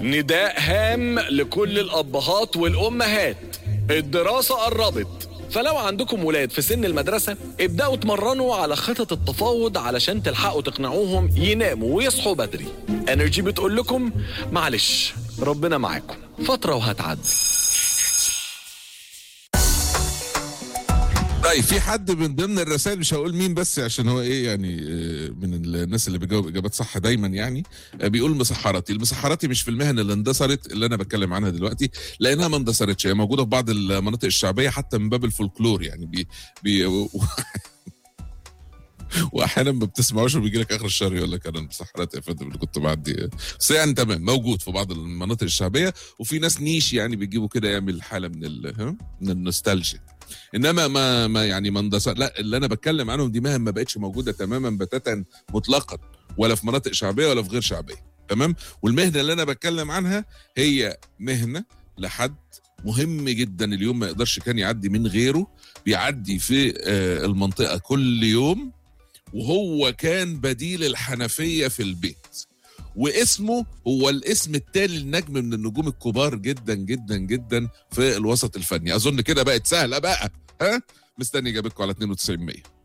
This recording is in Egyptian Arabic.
نداء هام لكل الأبهات والأمهات الدراسة قربت فلو عندكم ولاد في سن المدرسة ابدأوا اتمرنوا على خطط التفاوض علشان تلحقوا تقنعوهم يناموا ويصحوا بدري انرجي بتقول لكم معلش ربنا معاكم فترة وهتعدي طيب في حد من ضمن الرسائل مش هقول مين بس عشان هو ايه يعني آه، من الناس اللي بيجاوب اجابات صح دايما يعني آه، بيقول مسحراتي المسحراتي مش في المهن اللي اندثرت اللي انا بتكلم عنها دلوقتي لانها ما اندثرتش هي موجوده في بعض المناطق الشعبيه حتى من باب الفولكلور يعني بي بي و- واحيانا ما بتسمعوش وبيجي لك اخر الشهر يقول لك انا المسحرات يا فندم اللي كنت بعدي بس يعني تمام موجود في بعض المناطق الشعبيه وفي ناس نيش يعني بيجيبوا كده يعمل حاله من ال ها؟ من النوستالجيا انما ما ما يعني ما اندثر لا اللي انا بتكلم عنهم دي مهن ما بقتش موجوده تماما بتاتا مطلقا ولا في مناطق شعبيه ولا في غير شعبيه تمام والمهنه اللي انا بتكلم عنها هي مهنه لحد مهم جدا اليوم ما يقدرش كان يعدي من غيره بيعدي في آه، المنطقه كل يوم وهو كان بديل الحنفيه في البيت واسمه هو الاسم التالي لنجم من النجوم الكبار جدا جدا جدا في الوسط الفني اظن كده بقت سهله بقى ها مستني اجابتكم على 92 100